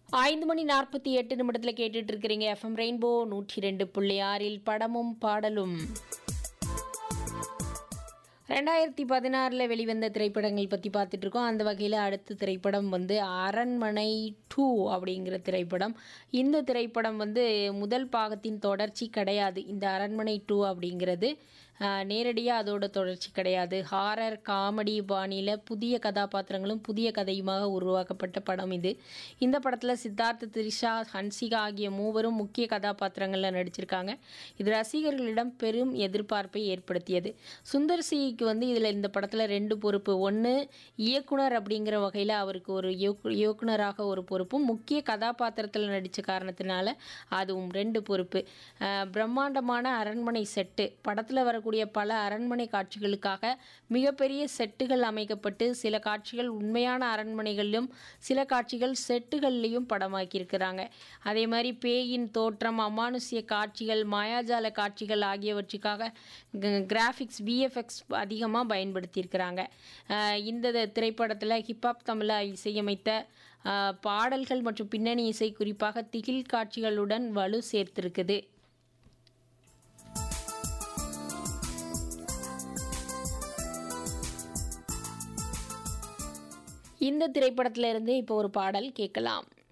ஐந்து மணி நாற்பத்தி எட்டு நிமிடத்தில் கேட்டுட்டு இருக்கிறீங்க எஃப்எம் ரெயின்போ நூற்றி ரெண்டு புள்ளி ஆறில் படமும் பாடலும் ரெண்டாயிரத்தி பதினாறில் வெளிவந்த திரைப்படங்கள் பற்றி பார்த்துட்டு இருக்கோம் அந்த வகையில் அடுத்த திரைப்படம் வந்து அரண்மனை டூ அப்படிங்கிற திரைப்படம் இந்த திரைப்படம் வந்து முதல் பாகத்தின் தொடர்ச்சி கிடையாது இந்த அரண்மனை டூ அப்படிங்கிறது நேரடியாக அதோட தொடர்ச்சி கிடையாது ஹாரர் காமெடி பாணியில் புதிய கதாபாத்திரங்களும் புதிய கதையுமாக உருவாக்கப்பட்ட படம் இது இந்த படத்தில் சித்தார்த் த்ரிஷா ஹன்சிகா ஆகிய மூவரும் முக்கிய கதாபாத்திரங்களில் நடிச்சிருக்காங்க இது ரசிகர்களிடம் பெரும் எதிர்பார்ப்பை ஏற்படுத்தியது சுந்தர் சிக்கு வந்து இதில் இந்த படத்தில் ரெண்டு பொறுப்பு ஒன்று இயக்குனர் அப்படிங்கிற வகையில் அவருக்கு ஒரு இயக்கு இயக்குனராக ஒரு பொறுப்பும் முக்கிய கதாபாத்திரத்தில் நடித்த காரணத்தினால அதுவும் ரெண்டு பொறுப்பு அஹ் பிரம்மாண்டமான அரண்மனை செட்டு படத்தில் வரக்கூடிய பல அரண்மனை காட்சிகளுக்காக மிகப்பெரிய செட்டுகள் அமைக்கப்பட்டு சில காட்சிகள் உண்மையான அரண்மனைகளிலும் சில காட்சிகள் செட்டுகள்லையும் படமாக்கியிருக்கிறாங்க அதே மாதிரி பேயின் தோற்றம் அமானுஷ்ய காட்சிகள் மாயாஜால காட்சிகள் ஆகியவற்றுக்காக கிராஃபிக்ஸ் விஎஃப்எக்ஸ் அதிகமாக பயன்படுத்தியிருக்கிறாங்க அஹ் இந்த திரைப்படத்தில் ஹிப்ஹாப் தமிழில் இசையமைத்த அஹ், பாடல்கள் மற்றும் பின்னணி இசை குறிப்பாக திகில் காட்சிகளுடன் வலு சேர்த்திருக்குது இந்த திரைப்படத்திலிருந்து இப்போ ஒரு பாடல் கேட்கலாம்